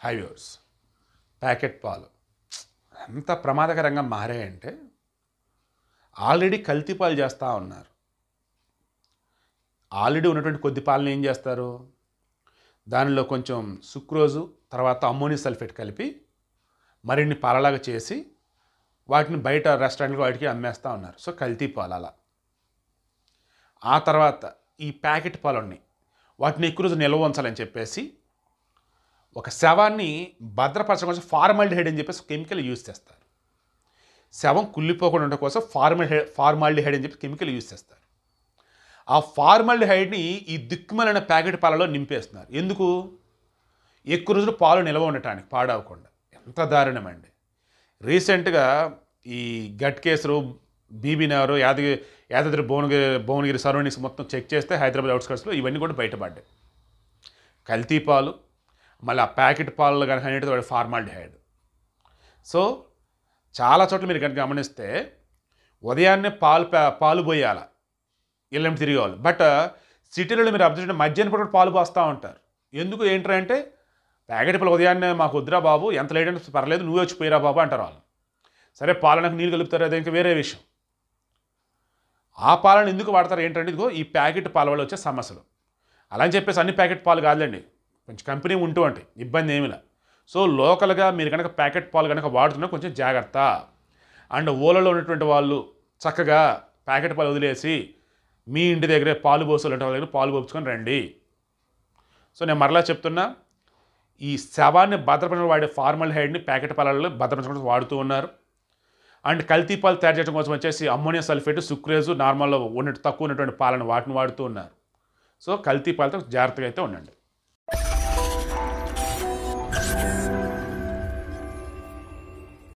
హైవ్యూర్స్ packet పాలు ఎంత ప్రమాదకరంగా మారాయంటే ఆల్రెడీ కల్తీ పాలు చేస్తూ ఉన్నారు ఆల్రెడీ ఉన్నటువంటి కొద్ది పాలను ఏం చేస్తారు దానిలో కొంచెం సుక్రోజు తర్వాత అమ్మోనియం సల్ఫేట్ కలిపి మరిన్ని పాలలాగా చేసి వాటిని బయట రెస్టారెంట్కి వాటికి అమ్మేస్తూ ఉన్నారు సో కల్తీ పాలు అలా ఆ తర్వాత ఈ ప్యాకెట్ పాలు ఉన్నాయి వాటిని ఎక్కువ రోజు నిల్వ ఉంచాలని చెప్పేసి ఒక శవాన్ని భద్రపరచడం కోసం ఫార్మాలిడిహైడ్ అని చెప్పేసి కెమికల్ యూజ్ చేస్తారు శవం కుళ్ళిపోకుండా ఉండడం కోసం ఫార్మల్ ఫార్మాలిడిహైడ్ అని చెప్పి కెమికల్ యూజ్ చేస్తారు ఆ ఫార్మాలిడిహైడ్ని ఈ దిక్కుమలైన ప్యాకెట్ పాలలో నింపేస్తున్నారు ఎందుకు ఎక్కువ రోజులు పాలు నిల్వ ఉండటానికి పాడవకుండా ఎంత దారుణమండి రీసెంట్గా ఈ గట్ కేసులు బీబీ నగర్ యాదగిరి యాదాద్రి భువనగిరి భువనగిరి సరౌండింగ్స్ మొత్తం చెక్ చేస్తే హైదరాబాద్ అవుట్స్కట్స్లో ఇవన్నీ కూడా బయటపడ్డాయి కల్తీ పాలు మళ్ళీ ఆ ప్యాకెట్ పాలు కనుక అనేది వాడి ఫార్మాలిడిహైడ్ సో చాలా చోట్ల మీరు కనుక గమనిస్తే ఉదయాన్నే పాలు పా- పాలు పోయాల ఇళ్ళని తిరిగేవాళ్ళు బట్ సిటీలలో మీరు అబ్జర్వ్ చేయండి మధ్యాహ్నం పూట కూడా పాలు పోస్తూ ఉంటారు ఎందుకు ఏంటంటే ప్యాకెట్ పాలు ఉదయాన్నే మాకు వద్దురా బాబు ఎంత లేట్ అంటే పర్లేదు నువ్వే వచ్చి పోయిరా బాబు అంటారు వాళ్ళు సరే పాలనకు నీళ్ళు కలుపుతారు అది ఇంకా వేరే విషయం ఆ పాలను ఎందుకు వాడతారు ఏంటంటే ఇదిగో ఈ ప్యాకెట్ పాల వల్ల వచ్చే సమస్యలు అలా అని చెప్పేసి అన్ని ప్యాకెట్ పాలు కాదులేండి కొంచెం కంపెనీ ఉంటూ ఉంటాయి ఇబ్బంది ఏమిలా సో లోకల్గా మీరు కనుక ప్యాకెట్ పాలు కనుక వాడుతున్నా కొంచెం జాగ్రత్త అండ్ ఓలలో ఉన్నటువంటి వాళ్ళు చక్కగా ప్యాకెట్ పాలు వదిలేసి మీ ఇంటి దగ్గరే పాలు పోసులు వాళ్ళ దగ్గర పాలు పోపుకొని రండి సో నేను మరలా చెప్తున్నా ఈ శవాన్ని భద్రపరచడం వాడే ఫార్మల్ హైడ్ని ప్యాకెట్ పాలలో భద్రపరచడం కోసం వాడుతూ ఉన్నారు అండ్ కల్తీ పాలు తయారు చేయడం కోసం వచ్చేసి అమ్మోనియం సల్ఫేట్ సుక్రేజు నార్మల్లో ఉన్నట్టు తక్కువ ఉన్నటువంటి పాలను వాటిని వాడుతూ ఉన్నారు సో కల్తీ పాలతో జాగ్రత్తగా అయితే ఉండండి